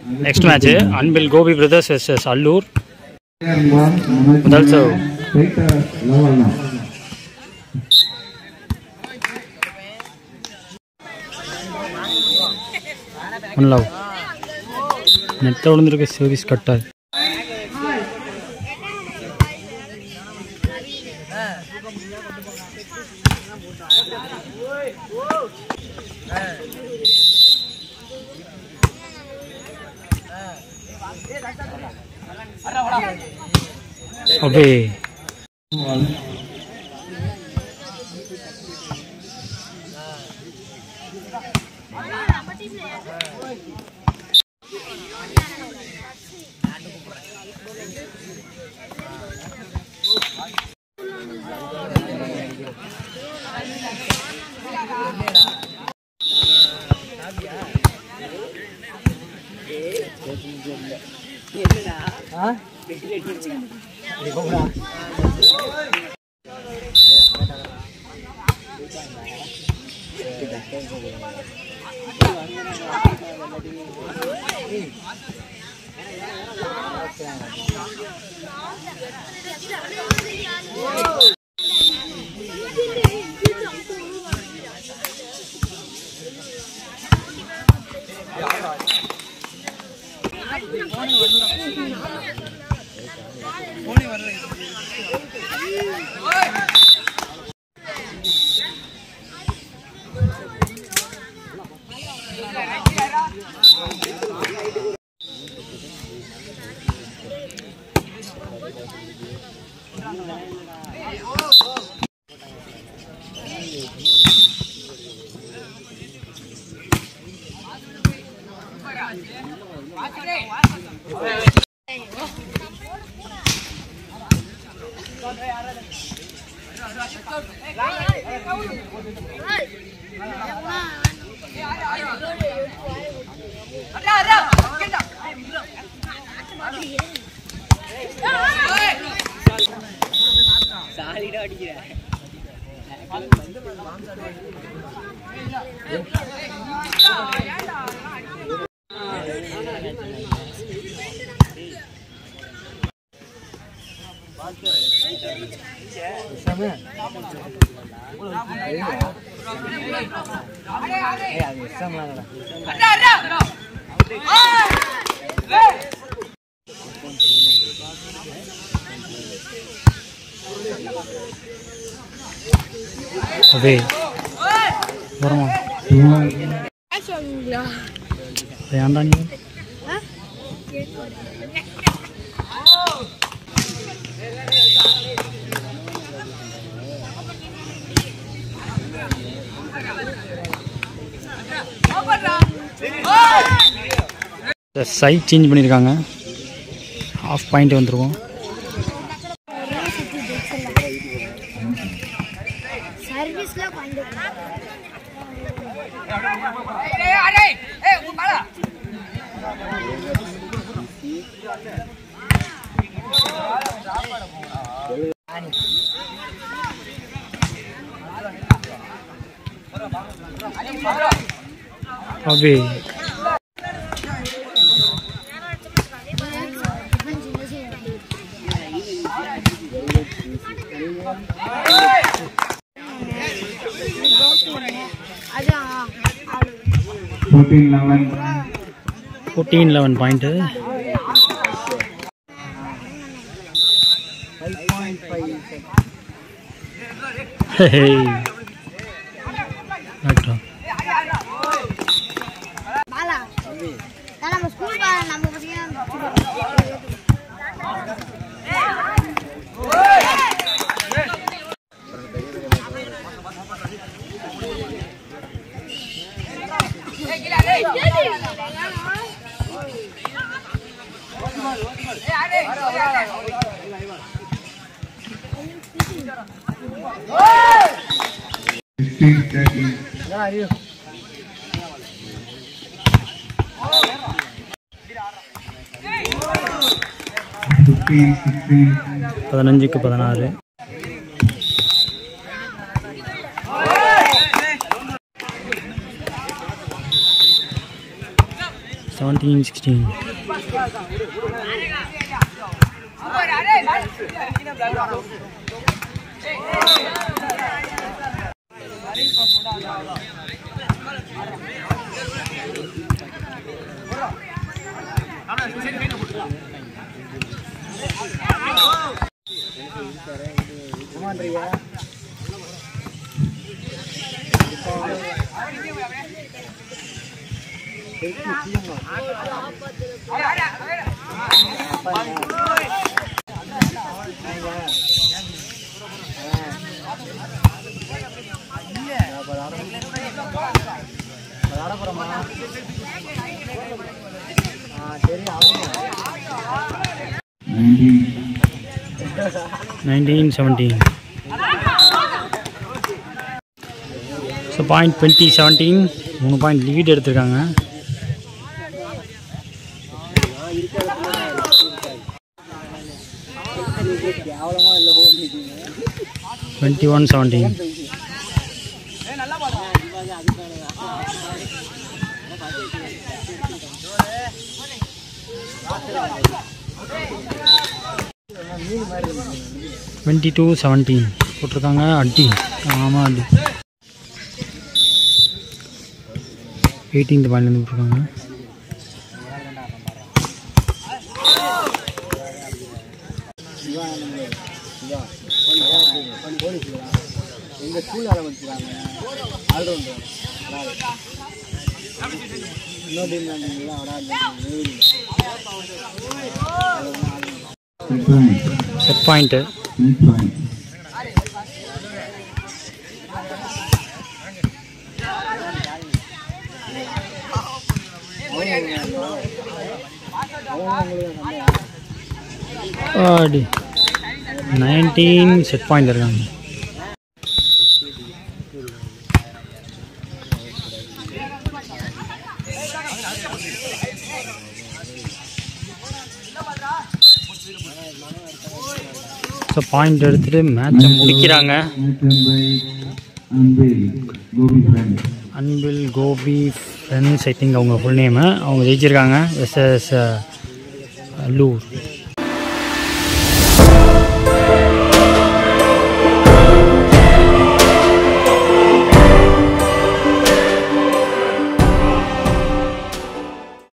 Next match Anbil Gopi brothers S Allur முதல் serve. One love நெட்டை விழுந்திருக்க service கட்டாது அப்படியே அப்படியே வரமா ஏன்டா நீ சைட் சேஞ்ச் பண்ணியிருக்காங்க ஆஃப் பாயிண்ட் வந்துருவோம் சர்வீஸ்ல பண்ணு அப்படியே அதான் ஆளு ஃபோர்டீன் லெவன் பாயிண்ட்டு பாலா நான் நம்ம ஸ்கூல் பாலா நம்ம பார்த்தீங்கன்னா பதினஞ்சுக்கு பதினாறு seventeen sixteen nineteen seventeen so point twenty seventeen மூணு பாயிண்ட் லீட் எடுத்திருக்காங்க twenty one seventeen twenty two seventeen போட்டிருக்காங்க அடி ஆமாம் அடி எயிட்டீன்த் பாயிண்ட்லேருந்து போட்டிருக்காங்க எங்கள் ஸ்கூல் வேலை வச்சுருக்காங்க ஆல்ரவுண்டர் இன்னொரு டீம் நல்லா வராது செட் பாயிண்ட்டு அடி நைன்டீன் செட் பாயிண்ட் இருக்காங்க ஸோ பாயிண்ட் எடுத்துட்டு மேட்சை முடிக்கிறாங்க Anbil Gopi friends I think அவங்க ஃபுல் நேமு அவங்க ஜெயிச்சிருக்காங்க எஸ்எஸ் அல்லூர்